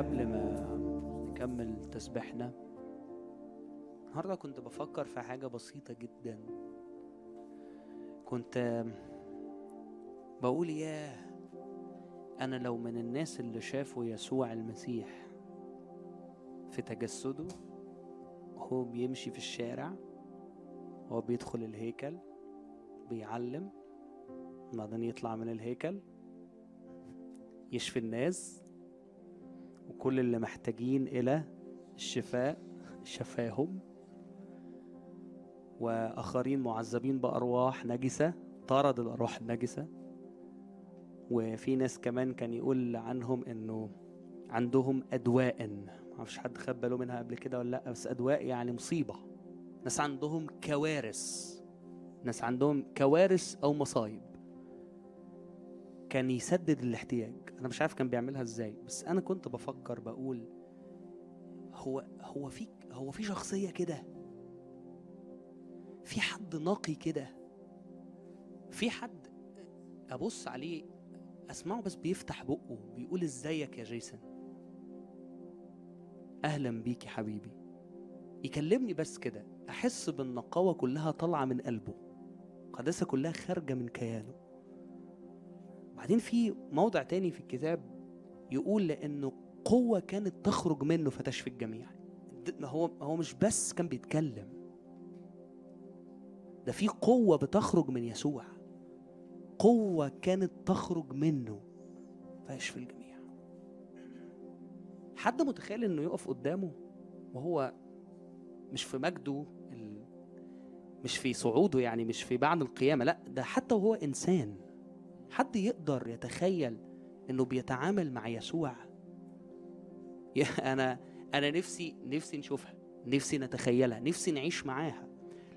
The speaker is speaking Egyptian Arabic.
قبل ما نكمل تسبيحنا النهارده كنت بفكر في حاجة بسيطة جدا كنت بقول ياه أنا لو من الناس اللي شافوا يسوع المسيح في تجسده هو بيمشي في الشارع هو بيدخل الهيكل بيعلم بعدين يطلع من الهيكل يشفي الناس وكل اللي محتاجين إلى الشفاء شفاهم وآخرين معذبين بأرواح نجسة طرد الأرواح النجسة وفي ناس كمان كان يقول عنهم إنه عندهم أدواء معرفش حد خد باله منها قبل كده ولا لأ بس أدواء يعني مصيبة ناس عندهم كوارث ناس عندهم كوارث أو مصايب كان يسدد الاحتياج انا مش عارف كان بيعملها ازاي بس انا كنت بفكر بقول هو هو في هو في شخصيه كده في حد نقي كده في حد ابص عليه اسمعه بس بيفتح بقه بيقول ازيك يا جيسون اهلا بيك يا حبيبي يكلمني بس كده احس بالنقاوه كلها طالعه من قلبه القداسه كلها خارجه من كيانه بعدين في موضع تاني في الكتاب يقول لانه قوة كانت تخرج منه فتشفي الجميع هو هو مش بس كان بيتكلم ده في قوة بتخرج من يسوع قوة كانت تخرج منه فيشفي الجميع حد متخيل انه يقف قدامه وهو مش في مجده ال... مش في صعوده يعني مش في بعد القيامة لا ده حتى وهو إنسان حد يقدر يتخيل انه بيتعامل مع يسوع يا انا انا نفسي نفسي نشوفها نفسي نتخيلها نفسي نعيش معاها